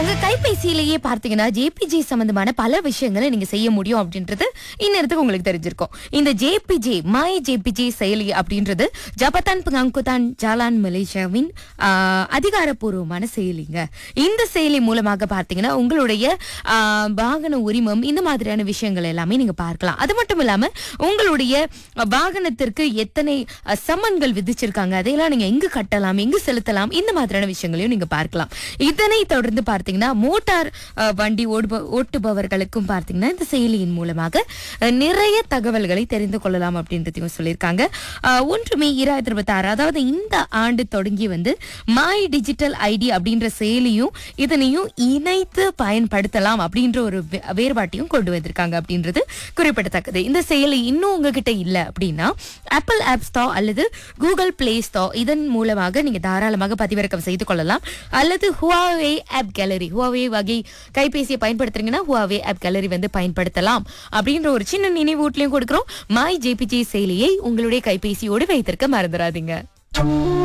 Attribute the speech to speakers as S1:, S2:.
S1: உங்க கைபேசியிலேயே பார்த்தீங்கன்னா ஜேபிஜே சம்பந்தமான பல விஷயங்களை நீங்க செய்ய முடியும் அப்படின்றது இந்நேரத்துக்கு உங்களுக்கு தெரிஞ்சிருக்கும் இந்த ஜேபிஜே மை ஜேபிஜே செயலி அப்படின்றது ஜபத்தான் பங்குதான் ஜாலான் மலேசியாவின் ஆஹ், அதிகாரப்பூர்வமான செயலிங்க இந்த செயலி மூலமாக பார்த்தீங்கன்னா உங்களுடைய ஆஹ், வாகன உரிமம் இந்த மாதிரியான விஷயங்கள் எல்லாமே நீங்க பார்க்கலாம் அது மட்டும் இல்லாம உங்களுடைய வாகனத்திற்கு எத்தனை அஹ், சம்மன்கள் விதிச்சிருக்காங்க அதையெல்லாம் நீங்க எங்கு கட்டலாம் எங்கு செலுத்தலாம் இந்த மாதிரியான விஷயங்களையும் நீங்க பார்க்கலாம் இதனை தொடர்ந்து பார்த்தீங்கன்னா மோட்டார் அஹ், வண்டி ஓடுப- ஓட்டுபவர்களுக்கும் பார்த்தீங்கன்னா இந்த செயலியின் மூலமாக அஹ், நிறைய தகவல்களை தெரிந்து கொள்ளலாம் அப்படின்றதையும் சொல்லியிருக்காங்க அஹ், ஒன்று மே இராயிரத்தி இருபத்தி ஆறு அதாவது இந்த ஆண்டு தொடங்கி வந்து மை டிஜிட்டல் ஐடி அப்படின்ற செயலியும் இதனையும் இணைத்து பயன்படுத்தலாம் அப்படின்ற ஒரு வே- வேறுபாட்டையும் கொண்டு வந்திருக்காங்க அப்படின்றது குறிப்பிடத்தக்கது இந்த செயலி இன்னும் உங்ககிட்ட இல்ல அப்படின்னா ஆப்பிள் ஆப் ஸ்டோர் அல்லது கூகுள் பிளே ஸ்டோர் இதன் மூலமாக நீங்க தாராளமாக பதிவிறக்கம் செய்து கொள்ளலாம் அல்லது ஹுவாவே ஆப் கேலரி ஹுவாவே வகை கைபேசியை பயன்படுத்துறீங்கன்னா ஹுவாவே ஆப் கேலரி வந்து பயன்படுத்தலாம் அப்படின்ற ஒரு சின்ன நினைவூட்டலையும் கொடுக்குறோம் மை ஜேபிஜே செயலியை உங்களுடைய கைபேசியோடு வைத்திருக்க மறந்துடாதீங்க